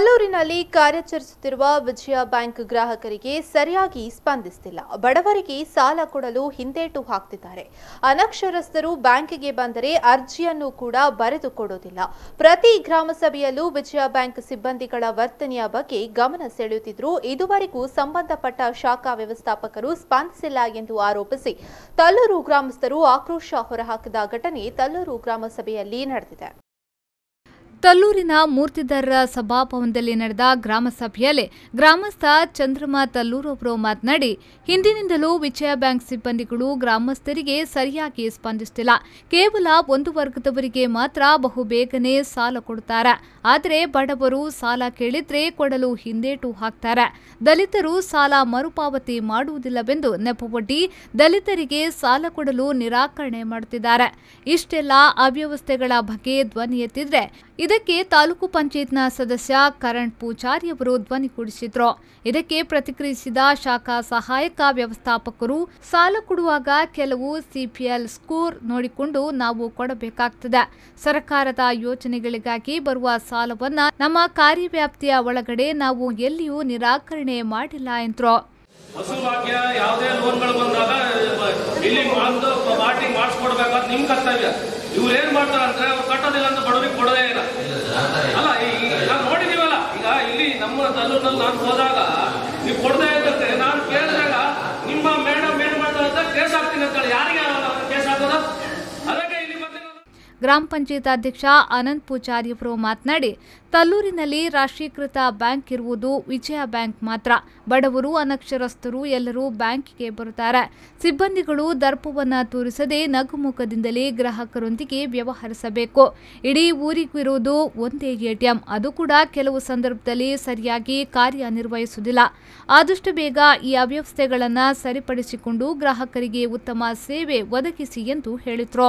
ತಲ್ಲೂರಿನಲ್ಲಿ ಕಾರ್ಯಾಚರಿಸುತ್ತಿರುವ ವಿಜಯ bank ಗ್ರಾಹಕರಿಗೆ ಸರಿಯಾಗಿ ಸ್ಪಂದಿಸುತ್ತಿಲ್ಲ ಬಡವರಿಗೆ ಸಾಲ ಕೊಡಲು ಹಿಂದೇಟು ಹಾಕ್ತಿದ್ದಾರೆ ಅನಕ್ಷರಸ್ಥರು ಬ್ಯಾಂಕಿಗೆ ಬಂದರೆ ಅರ್ಜಿಯನ್ನು ಕೂಡ ಬರೆದು ಕೊಡೋದಿಲ್ಲ ಪ್ರತಿ ಗ್ರಾಮ ಸಭೆಯಲ್ಲೂ ವಿಜಯ ಬ್ಯಾಂಕ್ ಸಿಬ್ಬಂದಿಗಳ ವರ್ತನೆಯ ಬಗ್ಗೆ ಗಮನ ಸೆಳೆಯುತ್ತಿದ್ದರೂ ಇದುವರೆಗೂ ಸಂಬಂಧಪಟ್ಟ ಶಾಖಾ ವ್ಯವಸ್ಥಾಪಕರು ಸ್ಪಂದಿಸಿಲ್ಲ ಎಂದು ಆರೋಪಿಸಿ ತಲ್ಲೂರು ಗ್ರಾಮಸ್ಥರು ಆಕ್ರೋಶ ಹೊರಹಾಕಿದ ಘಟನೆ ತಲ್ಲೂರು ಗ್ರಾಮ ಸಭೆಯಲ್ಲಿ ನಡೆದಿದೆ ತಲ್ಲೂರಿನ ಮೂರ್ತಿದಾರರ ಸಭಾಭವನದಲ್ಲಿ ನಡೆದ ಗ್ರಾಮ ಸಭೆಯಲ್ಲಿ ಗ್ರಾಮಸ್ಥ ಚಂದ್ರಮ ತಲ್ಲೂರು ಅವರು ಮಾತನಾಡಿ ಹಿಂದಿನಿಂದಲೂ ವಿಜಯ ಬ್ಯಾಂಕ್ ಸಿಬ್ಬಂದಿಗಳು ಗ್ರಾಮಸ್ಥರಿಗೆ ಸರಿಯಾಗಿ ಸ್ಪಂದಿಸುತ್ತಿಲ್ಲ ಕೇವಲ ಒಂದು ವರ್ಗದವರಿಗೆ ಮಾತ್ರ ಬಹು ಬೇಗನೆ ಸಾಲ ಕೊಡುತ್ತಾರೆ ಆದರೆ ಬಡವರು ಸಾಲ ಕೇಳಿದ್ರೆ ಕೊಡಲು ಹಿಂದೇಟು ಹಾಕ್ತಾರೆ ದಲಿತರು ಸಾಲ ಮರುಪಾವತಿ ಮಾಡುವುದಿಲ್ಲವೆಂದು ನೆಪವೊಡ್ಡಿ ದಲಿತರಿಗೆ ಸಾಲ ಕೊಡಲು ನಿರಾಕರಣೆ ಮಾಡುತ್ತಿದ್ದಾರೆ ಇಷ್ಟೆಲ್ಲ ಅವ್ಯವಸ್ಥೆಗಳ ಬಗ್ಗೆ ಧ್ವನಿ ಎತ್ತಿದ್ರೆ ಇದಕ್ಕೆ ತಾಲೂಕು ಪಂಚಾಯತ್ನ ಸದಸ್ಯ ಕರಣ್ ಪೂಜಾರಿ ಅವರು ಧ್ವನಿ ಕೂಡಿಸಿದ್ರು ಇದಕ್ಕೆ ಪ್ರತಿಕ್ರಿಯಿಸಿದ ಶಾಖಾ ಸಹಾಯಕ ವ್ಯವಸ್ಥಾಪಕರು ಸಾಲ ಕೊಡುವಾಗ ಕೆಲವು ಸಿಪಿಎಲ್ ಸ್ಕೋರ್ ನೋಡಿಕೊಂಡು ನಾವು ಕೊಡಬೇಕಾಗ್ತದೆ ಸರ್ಕಾರದ ಯೋಜನೆಗಳಿಗಾಗಿ ಬರುವ ಸಾಲವನ್ನ ನಮ್ಮ ಕಾರ್ಯವ್ಯಾಪ್ತಿಯ ಒಳಗಡೆ ನಾವು ಎಲ್ಲಿಯೂ ನಿರಾಕರಣೆ ಮಾಡಿಲ್ಲ ಎಂದ್ರು ವಸುಭಾಗ್ಯ ಯಾವುದೇ ಲೋನ್ಗಳು ಬಂದಾಗ ಇಲ್ಲಿ ಬಂದು ಪಾರ್ಟಿ ಮಾಡಿಸ್ಕೊಡ್ಬೇಕಾದ್ರೆ ನಿಮ್ ಕರ್ತವ್ಯ ಇವ್ರು ಏನ್ ಮಾಡ್ತಾರೆ ಅಂದ್ರೆ ಅವ್ರು ಕಟ್ಟೋದಿಲ್ಲ ಅಂತ ಬಡವರಿಗೆ ಕೊಡೋದೇ ಇಲ್ಲ ಅಲ್ಲ ಈ- ನಾವು ನೋಡಿದೀವಲ್ಲ ಈಗ ಇಲ್ಲಿ ನಮ್ಮ ತಲ್ಲೂರಿನಲ್ಲಿ ನಾನು ಹೋದಾಗ ನೀವು ಕೊಡದೇ ಇದ್ದಂತೆ ನಾನು ಕೇಳಿದಾಗ ನಿಮ್ಮ ಮೇಡಮ್ ಏನ್ ಮಾಡ್ತಾರೆ ಅಂತ ಕೇಸ್ ಹಾಕ್ತೀನಿ ಅಂತ ಯಾರಿಗೆ ಕೇಸ್ ಹಾಕೋದು ಅದಕ್ಕೆ ಇಲ್ಲಿ ಬಂದಿರೋದು ಗ್ರಾಮ ಪಂಚಾಯತ್ ಅಧ್ಯಕ್ಷ ಅನಂತ್ ಪೂಜಾರಿ ಅವರು ಮಾತನಾಡಿ ತಲ್ಲೂರಿನಲ್ಲಿ ರಾಷ್ಟ್ರೀಕೃತ ಬ್ಯಾಂಕ್ ಇರುವುದು ವಿಜಯ ಬ್ಯಾಂಕ್ ಮಾತ್ರ ಬಡವರು ಅನಕ್ಷರಸ್ಥರು ಎಲ್ಲರೂ ಬ್ಯಾಂಕಿಗೆ ಬರುತ್ತಾರೆ ಸಿಬ್ಬಂದಿಗಳು ದರ್ಪವನ್ನ ತೋರಿಸದೆ ನಗುಮುಖದಿಂದಲೇ ಗ್ರಾಹಕರೊಂದಿಗೆ ವ್ಯವಹರಿಸಬೇಕು ಇಡೀ ಊರಿಗೂ ಇರುವುದು ಒಂದೇ ಎಟಿಎಂ ಅದು ಕೂಡ ಕೆಲವು ಸಂದರ್ಭದಲ್ಲಿ ಸರಿಯಾಗಿ ಕಾರ್ಯನಿರ್ವಹಿಸುವುದಿಲ್ಲ ಆದಷ್ಟು ಬೇಗ ಈ ಅವ್ಯವಸ್ಥೆಗಳನ್ನು ಸರಿಪಡಿಸಿಕೊಂಡು ಗ್ರಾಹಕರಿಗೆ ಉತ್ತಮ ಸೇವೆ ಒದಗಿಸಿ ಎಂದು ಹೇಳಿದರು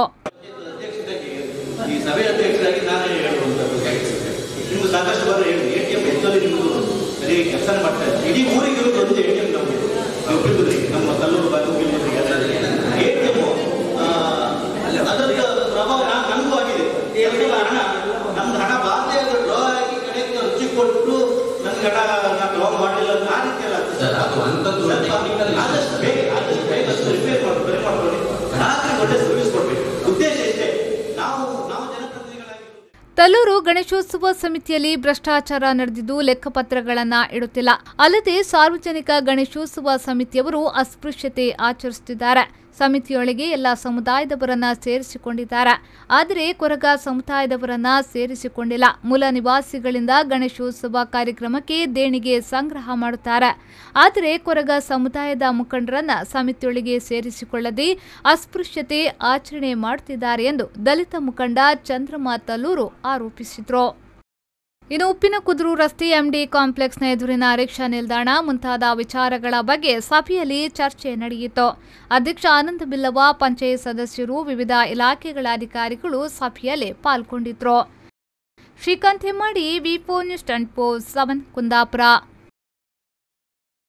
ಈ ಸಭೆ ಅಧ್ಯಕ್ಷರಾಗಿ ನಾನೇ ಹೇಳುವಂಥದ್ದು ನಿಮ್ಗೆ ಸಾಕಷ್ಟು ಬಾರಿ ಹೇಳಿ ಎ ಟಿ ಎಂ ಹೆಚ್ಚಲ್ಲಿ ನಿಮ್ಮದು ಸರಿಯಾಗಿ ಕೆಲಸ ಮಾಡ್ತಾ ಇದ್ದಾರೆ ಇಡೀ ಊರಿಗೆ ಇರೋದು ಒಂದು ಎ ಟಿ ಎಂ ನಮಗೆ ಒಬ್ಬರಿಬ್ಬರಿಗೆ ನಮ್ಮ ಕಲ್ಲೂರು ಬಾಗಿಲಿಗೆ ಎ ಟಿ ಎಂ ಅದರ ಪ್ರಭಾವ ನಾ- ನನಗೂ ಆಗಿದೆ ಯಾಕಂದ್ರೆ ಹಣ ನಮ್ದು ಹಣ ಬಾರದೆ ಡ್ರಾ ಆಗಿ ಕಡೆಗೆ ರುಚಿ ಕೊಟ್ಟು ನನ್ಗೆ ಹಣ ನಾ ಡ್ರಾ ಮಾಡಲಿಲ್ಲ ಅಂತ ಆ ರೀತಿಯಲ್ಲಿ ಆಗ್ತದೆ ಸರ್, ಅದು ಅಂಥದ್ದು ಸ್ವಲ್ಪ ಆದಷ್ಟು ಬೇಗ ಆದಷ್ಟು ಬೇಗ ರಿಪೇರ್ ಮಾಡಿ ಬೇರೆ ಮಾಡ್ಕೊಳ್ಳಿ ಗ್ರಾಹಕರಿಗೆ ಒಳ್ಳೆ ಸರ್ವಿಸ್ ಕೊಡ್ಬೇಕು ಉದ್ದೇಶ ಇಷ್ಟೇ ನಾವು ನಾವು ಜನಪ್ರತಿನಿಧಿಗಳಾಗಿ ತಲ್ಲೂರು ಗಣೇಶೋತ್ಸವ ಸಮಿತಿಯಲ್ಲಿ ಭ್ರಷ್ಟಾಚಾರ ನಡೆದಿದ್ದು ಲೆಕ್ಕಪತ್ರಗಳನ್ನ ಇಡುತ್ತಿಲ್ಲ ಅಲ್ಲದೆ ಸಾರ್ವಜನಿಕ ಗಣೇಶೋತ್ಸವ ಸಮಿತಿಯವರು ಅಸ್ಪೃಶ್ಯತೆ ಆಚರಿಸುತ್ತಿದ್ದಾರೆ ಸಮಿತಿಯೊಳಗೆ ಎಲ್ಲ ಸಮುದಾಯದವರನ್ನ ಸೇರಿಸಿಕೊಂಡಿದ್ದಾರೆ ಆದರೆ ಕೊರಗ ಸಮುದಾಯದವರನ್ನ ಸೇರಿಸಿಕೊಂಡಿಲ್ಲ ಮೂಲ ನಿವಾಸಿಗಳಿಂದ ಗಣೇಶೋತ್ಸವ ಕಾರ್ಯಕ್ರಮಕ್ಕೆ ದೇಣಿಗೆ ಸಂಗ್ರಹ ಮಾಡುತ್ತಾರೆ ಆದರೆ ಕೊರಗ ಸಮುದಾಯದ ಮುಖಂಡರನ್ನ ಸಮಿತಿಯೊಳಗೆ ಸೇರಿಸಿಕೊಳ್ಳದೆ ಅಸ್ಪೃಶ್ಯತೆ ಆಚರಣೆ ಮಾಡುತ್ತಿದ್ದಾರೆ ಎಂದು ದಲಿತ ಮುಖಂಡ ಚಂದ್ರಮ ತಲ್ಲೂರು ಆರೋಪಿಸಿದರು ಇನ್ನು ಉಪ್ಪಿನಕುದುರು ರಸ್ತೆ ಎಂಡಿ ಕಾಂಪ್ಲೆಕ್ಸ್ನ ಎದುರಿನ ರಿಕ್ಷಾ ನಿಲ್ದಾಣ ಮುಂತಾದ ವಿಚಾರಗಳ ಬಗ್ಗೆ ಸಭೆಯಲ್ಲಿ ಚರ್ಚೆ ನಡೆಯಿತು ಅಧ್ಯಕ್ಷ ಆನಂದ ಬಿಲ್ಲವ ಪಂಚಾಯತ್ ಸದಸ್ಯರು ವಿವಿಧ ಇಲಾಖೆಗಳ ಅಧಿಕಾರಿಗಳು ಸಭೆಯಲ್ಲಿ ಪಾಲ್ಗೊಂಡಿದ್ರು Srikanth Hemmadi V four news twenty four seven Kundapura